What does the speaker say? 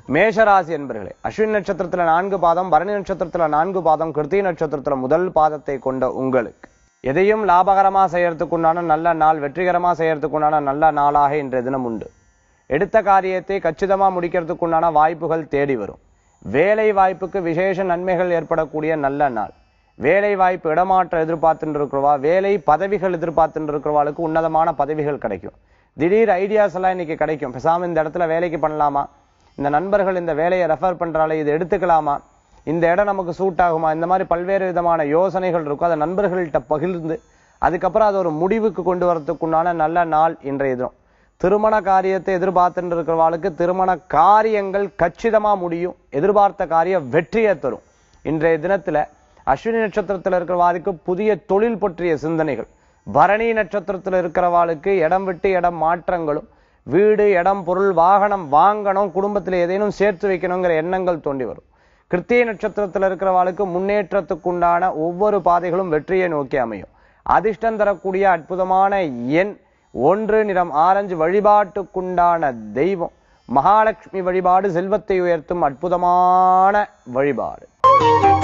மேஷராசி என்பர்களே அஸ்வினி நட்சத்திரத்துல நான்கு பாதம் பரணி நட்சத்திரத்துல நான்கு பாதம் கிருத்திகை நட்சத்திரத்துல முதல் பாதத்தை கொண்ட உங்களுக்கு எதையும் லாபகரமா செய்யறதுக்கு உண்டான நல்ல நாள் வெற்றிகரமா செய்யறதுக்கு உண்டான நல்ல நாளாக இன்றைய தினம் உண்டு எடுத்த காரியத்தை கச்சிதமா முடிக்கிறதுக்கு உண்டான வாய்ப்புகள் தேடி வரும் வேலை வாய்ப்புக்கு விசேஷ நன்மைகள் ஏற்படக்கூடிய நல்ல நாள் வேலை வாய்ப்பு இடமாற்றம் எதிர்பார்த்துட்டு இருக்கிறவா வேலை பதவிகள் எதிர்பார்த்துட்டு இருக்கிறவாளுக்கு உன்னதமான பதவிகள் கிடைக்கும் திடீர் ஐடியாஸ் எல்லாம் இன்னைக்கு கிடைக்கும் பேசாம இந்த இடத்துல வேலைக்கு பண்ணலாமா இந்த நண்பர்கள் இந்த வேலையை ரெஃபர் பண்றாலே இது எடுத்துக்கலாமா இந்த இடம் நமக்கு சூட் ஆகுமா இந்த மாதிரி பல்வேறு விதமான யோசனைகள் இருக்கும் அதை நண்பர்கள்ட்ட பகிர்ந்து அதுக்கப்புறம் அதை ஒரு முடிவுக்கு கொண்டு வரதுக்குண்டான நல்ல நாள் இன்றைய தினம் திருமண காரியத்தை எதிர்பார்த்துட்டு இருக்கிறவாளுக்கு திருமண காரியங்கள் கச்சிதமா முடியும் எதிர்பார்த்த காரியம் வெற்றியை தரும் இன்றைய தினத்துல அஸ்வினி நட்சத்திரத்துல இருக்கிறவாளுக்கு புதிய தொழில் பற்றிய சிந்தனைகள் பரணி நட்சத்திரத்துல இருக்கிறவாளுக்கு இடம் விட்டு இடம் மாற்றங்களும் வீடு இடம் பொருள் வாகனம் வாங்கணும் குடும்பத்துல ஏதேனும் சேர்த்து வைக்கணுங்கிற எண்ணங்கள் தோண்டி வரும் கிருத்திய நட்சத்திரத்துல இருக்கிறவாளுக்கு முன்னேற்றத்துக்குண்டான ஒவ்வொரு பாதைகளும் வெற்றியை நோக்கி அமையும் அதிர்ஷ்டம் தரக்கூடிய அற்புதமான எண் ஒன்று நிறம் ஆரஞ்சு வழிபாட்டுக்குண்டான தெய்வம் மகாலட்சுமி வழிபாடு செல்வத்தை உயர்த்தும் அற்புதமான வழிபாடு